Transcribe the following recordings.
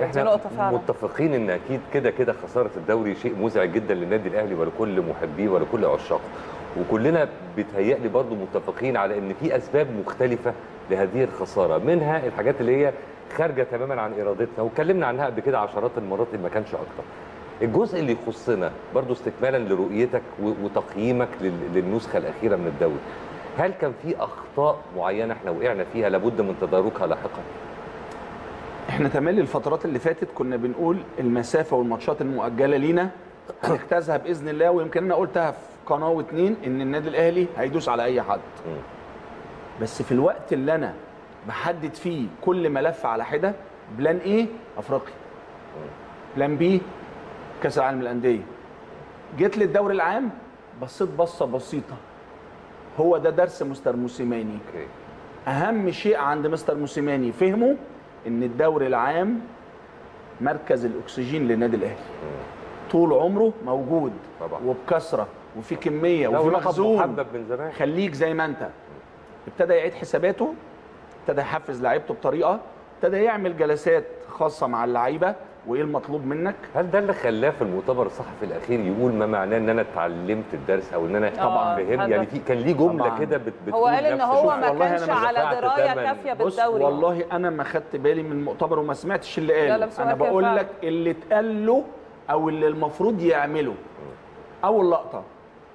دي احنا نقطة فعلا متفقين ان اكيد كده كده خساره الدوري شيء مزعج جدا للنادي الاهلي ولكل محبيه ولكل عشاقه وكلنا بيتهيألي برضو متفقين على ان في اسباب مختلفه لهذه الخساره منها الحاجات اللي هي خارجه تماما عن ارادتنا واتكلمنا عنها قبل كده عشرات المرات ان ما كانش اكتر الجزء اللي يخصنا برضو استكمالا لرؤيتك و- وتقييمك لل- للنسخه الاخيره من الدوري هل كان في اخطاء معينه احنا وقعنا فيها لابد من تداركها لاحقا احنا تملي الفترات اللي فاتت كنا بنقول المسافه والماتشات المؤجله لينا هنجتازها باذن الله ويمكن انا قلتها في قناه واتنين ان النادي الاهلي هيدوس على اي حد مم. بس في الوقت اللي انا بحدد فيه كل ملف على حده بلان ايه افريقيا بلان بي كاس العالم للانديه جيت للدوري العام بصيت بصه بسيطه هو ده درس مستر موسيماني اوكي اهم شيء عند مستر موسيماني فهمه ان الدوري العام مركز الاكسجين للنادي الاهلي طول عمره موجود طبعا. وبكثره وفي كميه لا وفي ولقب مخزون محبب من زمان خليك زي ما انت ابتدى يعيد حساباته ابتدى يحفز لعيبته بطريقه ابتدى يعمل جلسات خاصه مع اللعيبه وايه المطلوب منك هل ده اللي خلاه في المؤتمر الصحفي الاخير يقول ما معناه ان انا اتعلمت الدرس او ان انا طبعاً. فهمت هذا- يعني في كان ليه جمله طبعاً. كده بت بتقول هو قال ان نفس هو الشيء. ما والله كانش أنا مش على دفعت درايه ثمن. كافيه بص بالدوري والله انا ما خدت بالي من المؤتمر وما سمعتش اللي لا، لا، قاله بس هو انا كده بقول فعلا. لك اللي اتقال له او اللي المفروض يعمله اول لقطه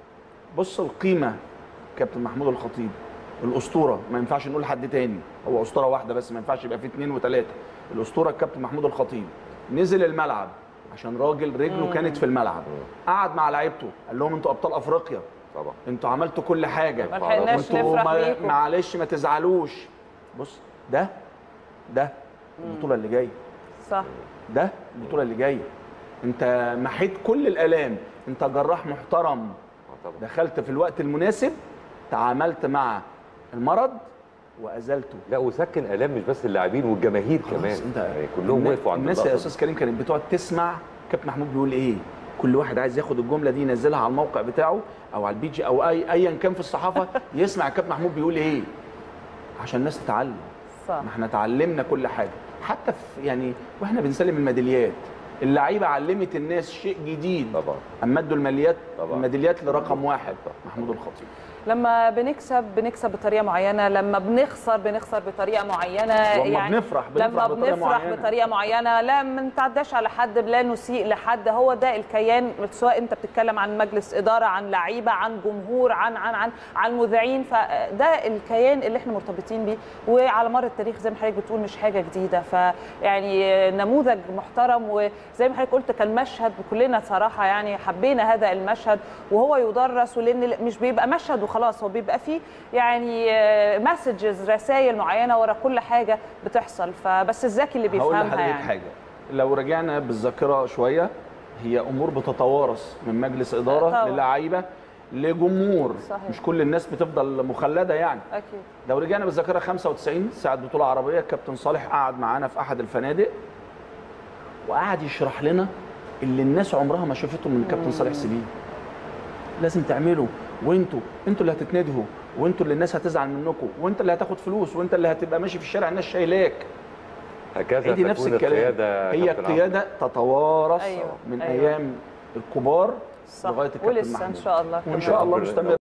بص القيمه كابتن محمود الخطيب الاسطوره ما ينفعش نقول حد تاني هو اسطوره واحده بس ما ينفعش يبقى فيه اثنين وثلاثه الاسطوره الكابتن محمود الخطيب نزل الملعب عشان راجل رجله كانت في الملعب قعد مع لعيبته قال لهم انتوا ابطال افريقيا طبعا انتوا عملتوا كل حاجه ما لحقناش وانتوا نفرح ما- بيكم. معلش ما تزعلوش بص ده ده البطوله اللي جايه صح ده البطوله اللي جايه انت محيت كل الالام انت جراح محترم آه طبعا دخلت في الوقت المناسب تعاملت مع المرض وازلته لا وسكن الام مش بس اللاعبين والجماهير كمان خلاص انت يعني كلهم النا- وقفوا عند الناس يا اللقطة استاذ كريم كانت بتقعد تسمع كابتن محمود بيقول ايه كل واحد عايز ياخد الجمله دي ينزلها على الموقع بتاعه او على البيجي او اي ايا كان في الصحافه يسمع كابتن محمود بيقول ايه عشان الناس تتعلم صح ما احنا اتعلمنا كل حاجه حتى في يعني واحنا بنسلم الميداليات اللعيبه علمت الناس شيء جديد طبعا اما ادوا الميداليات طبعا. الميداليات لرقم واحد محمود الخطيب لما بنكسب بنكسب بطريقه معينه لما بنخسر بنخسر بطريقه معينه ولما بنفرح بنفرح لما بطريقة بنفرح معينة. بطريقه معينه لا ما نتعداش على حد لا نسيء لحد هو ده الكيان سواء انت بتتكلم عن مجلس اداره عن لعيبه عن جمهور عن عن عن عن مذيعين فده الكيان اللي احنا مرتبطين بيه وعلى مر التاريخ زي ما حضرتك بتقول مش حاجه جديده فيعني نموذج محترم وزي ما حضرتك قلت كان مشهد كلنا صراحه يعني حبينا هذا المشهد وهو يدرس ولان مش بيبقى مشهد وخلاص هو بيبقى فيه يعني مسجز رسائل معينه ورا كل حاجه بتحصل فبس الذكي اللي هقول بيفهمها لحضرتك يعني حاجه لو رجعنا بالذاكره شويه هي امور بتتوارث من مجلس اداره طبعا. للعيبه لجمهور صحيح. مش كل الناس بتفضل مخلده يعني اكيد لو رجعنا بالذاكره 95 ساعه بطوله عربيه الكابتن صالح قعد معانا في احد الفنادق وقعد يشرح لنا اللي الناس عمرها ما شافته من الكابتن صالح سليم لازم تعملوا وانتوا انتوا اللي هتتندهوا وانتوا اللي الناس هتزعل منكم وانت اللي هتاخد فلوس وانت اللي هتبقى ماشي في الشارع الناس شايلاك هكذا هي دي نفس تكون الكلام القيادة هي كابتن عمرو. القياده تتوارث أيوة، من أيوة. ايام الكبار صح لغايه الكابتن ولسه ان محمود شاء الله وان شاء الله ربنا- مستمر